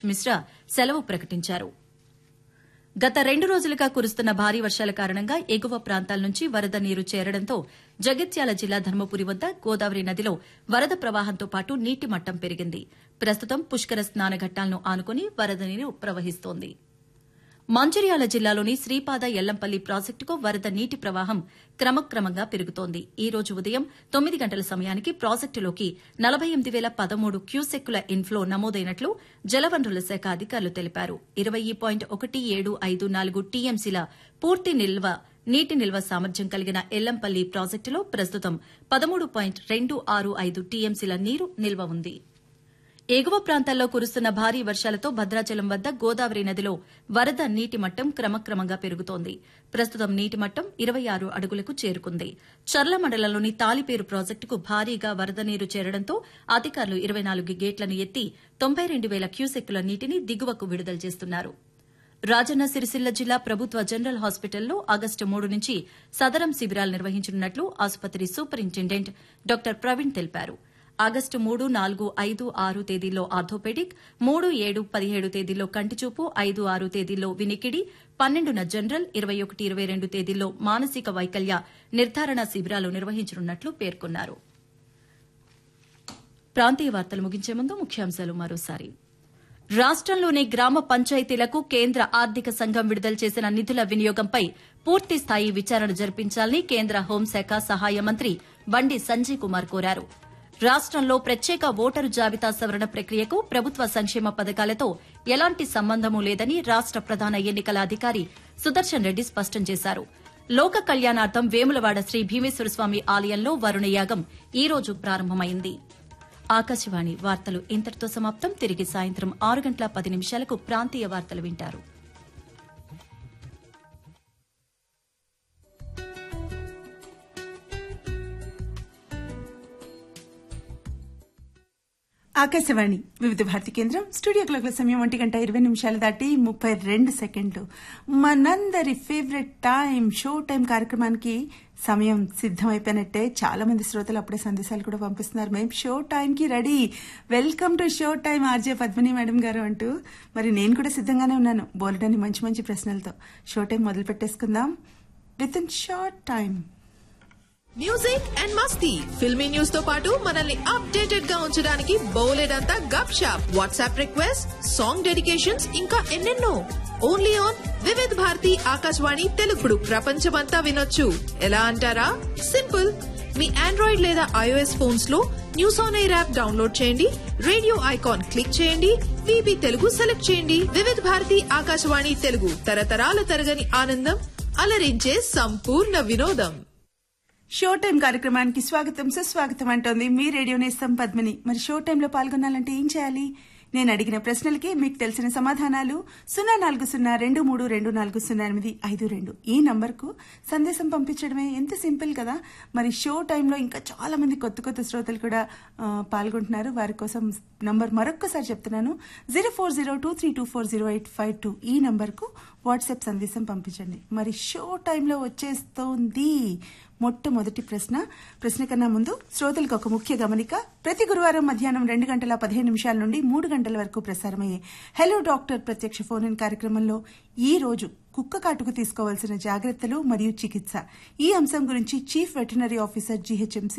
మిశ్రా సెలవు ప్రకటించారు గత రెండు రోజులుగా కురుస్తున్న భారీ వర్షాల కారణంగా ఎగువ ప్రాంతాల నుంచి వరద నీరు చేరడంతో జగిత్యాల జిల్లా ధర్మపురి వద్ద గోదావరి నదిలో వరద ప్రవాహంతో పాటు నీటి మట్టం పెరిగింది ప్రస్తుతం పుష్కర స్నానఘట్టాలను ఆనుకుని వరద నీరు ప్రవహిస్తోంది మంచిర్యాల జిల్లాలోని శ్రీపాద ఎల్లంపల్లి ప్రాజెక్టుకు వరద నీటి ప్రవాహం క్రమక్రమంగా పెరుగుతోంది ఈ రోజు ఉదయం తొమ్మిది గంటల సమయానికి ప్రాజెక్టులోకి నలభై ఎనిమిది వేల పదమూడు క్యూసెక్కుల ఇన్ఫ్లో నమోదైనట్లు జలవనరుల శాఖ అధికారులు తెలిపారు ఇరవై పాయింట్ ఒకటి ఏడు ఐదు నాలుగు టీఎంసీల పూర్తి నిల్వ నీటి నిల్వ సామర్థ్యం కలిగిన ఎల్లంపల్లి ప్రాజెక్టులో ప్రస్తుతం పదమూడు పాయింట్ రెండు ఆరు ఐదు టీఎంసీల నీరు నిల్వ ఉంది ఎగువ ప్రాంతాల్లో కురుస్తున్న భారీ వర్షాలతో భద్రాచలం వద్ద గోదావరి నదిలో వరద నీటి మట్టం క్రమక్రమంగా పెరుగుతోంది ప్రస్తుతం నీటి మట్టం ఇరవై ఆరు అడుగులకు చేరుకుంది చర్ల మండలంలోని తాలిపేరు ప్రాజెక్టుకు భారీగా వరద నీరు చేరడంతో అధికారులు ఇరవై నాలుగు గేట్లను ఎత్తి తొంభై రెండు వేల క్యూసెక్కుల నీటిని దిగువకు విడుదల చేస్తున్నారు రాజన్న సిరిసిల్ల జిల్లా ప్రభుత్వ జనరల్ హాస్పిటల్లో ఆగస్టు మూడు నుంచి సదరం శిబిరాలు నిర్వహించనున్నట్లు ఆసుపత్రి సూపరింటెండెంట్ డాక్టర్ ప్రవీణ్ తెలిపారు ఆగస్టు మూడు నాలుగు ఐదు ఆరు తేదీల్లో ఆర్థోపెడిక్ మూడు ఏడు పదిహేడు తేదీల్లో కంటిచూపు ఐదు ఆరు తేదీల్లో వినికిడి పన్నెండున జనరల్ ఇరవై ఒకటి ఇరవై రెండు తేదీల్లో మానసిక వైకల్య నిర్ధారణ శిబిరాలు నిర్వహించనున్నట్లు పేర్కొన్నారు ప్రాంతీయ వార్తలు ముగించే ముందు ముఖ్యాంశాలు మరోసారి రాష్టంలోని గ్రామ పంచాయతీలకు కేంద్ర ఆర్థిక సంఘం విడుదల చేసిన నిధుల వినియోగంపై పూర్తి స్థాయి విచారణ జరిపించాలని కేంద్ర హోంశాఖ సహాయ మంత్రి బండి సంజయ్ కుమార్ కోరారు రాష్టంలో ప్రత్యేక ఓటరు జాబితా సవరణ ప్రక్రియకు ప్రభుత్వ సంక్షేమ పథకాలతో ఎలాంటి సంబంధమూ లేదని రాష్ట ప్రధాన ఎన్నికల అధికారి సుదర్శన్ రెడ్డి స్పష్టం చేశారు లోక కళ్యాణార్థం వేములవాడ శ్రీ భీమేశ్వరస్వామి ఆలయంలో వరుణయాగం ఈ రోజు ప్రారంభమైంది ఆకాశవాణి వార్తలు ఇంతటితో సమాప్తం తిరిగి సాయంత్రం ఆరు గంటల పది నిమిషాలకు ప్రాంతీయ వార్తలు వింటారు ఆకాశవాణి వివిధ భారతి కేంద్రం స్టూడియో క్లాక్ల సమయం ఒంటి గంట ఇరవై నిమిషాలు దాటి ముప్పై రెండు సెకండ్లు మనందరి ఫేవరెట్ టైం షో టైం కార్యక్రమానికి సమయం సిద్దమైపోయినట్టే చాలా మంది శ్రోతలు అప్పుడే సందేశాలు కూడా పంపిస్తున్నారు మేము షో టైంకి ready welcome to show time RJ Padmini madam గారు అంటూ మరి నేను కూడా సిద్ధంగానే ఉన్నాను బోలెడని మంచి మంచి ప్రశ్నలతో షో టైం మొదలు పెట్టేసుకుందాం with in short time music and masti filmy news తో పాటు మనల్ని అప్డేటెడ్ గా ఉంచడానికి బోలెడంతా gupshup WhatsApp request song dedications ఇంకా ఎన్నెన్నో ఓన్లీ ఆన్ వివిధ్ భారతి ఆకాశవాణి తెలుగుడు ప్రపంచమంతా వినొచ్చు ఎలా అంటారా సింపుల్ మీ ఆండ్రాయిడ్ లేదా ఐఓఎస్ ఫోన్స్ లో news on air app download చేయండి రేడియో ఐకాన్ క్లిక్ చేయండి విబి తెలుగు సెలెక్ట్ చేయండి వివిధ్ భారతి ఆకాశవాణి తెలుగు తరతరాల తరగని ఆనందం అలరించే సంపూర్ణ వినోదం షో టైం కార్యక్రమానికి స్వాగతం సుస్వాగతం అంటోంది మీ రేడియో నేస్తం పద్మిని మరి షో టైంలో పాల్గొనాలంటే ఏం చేయాలి నేను అడిగిన ప్రశ్నలకి మీకు తెలిసిన సమాధానాలు సున్నా నాలుగు సున్నా రెండు మూడు రెండు నాలుగు సున్నా ఎనిమిది ఐదు రెండు ఈ నంబర్కు సందేశం పంపించడమే ఎంత సింపుల్ కదా మరి షో టైంలో ఇంకా చాలా మంది కొత్త కొత్త శ్రోతలు కూడా ఆ, పాల్గొంటున్నారు వారి కోసం నంబర్ మరొక్కసారి చెప్తున్నాను zero four zero two three two four zero eight five two ఈ నంబర్కు వాట్సాప్ సందేశం పంపించండి మరి షో టైంలో వచ్చేస్తోంది మొట్టమొదటి ప్రశ్న ప్రశ్న కన్నా ముందు శ్రోతలకు ఒక ముఖ్య గమనిక ప్రతి గురువారం మధ్యాహ్నం రెండు గంటల పదిహేను నిమిషాల నుండి మూడు గంటల వరకు ప్రసారమయ్యే హలో డాక్టర్ ప్రత్యక్ష ఫోన్ ఇన్ కార్యక్రమంలో ఈ రోజు కుక్క కాటుకు తీసుకోవాల్సిన జాగ్రత్తలు మరియు చికిత్స ఈ అంశం గురించి చీఫ్ వెటనరీ ఆఫీసర్ జీహెచ్ఎంసీ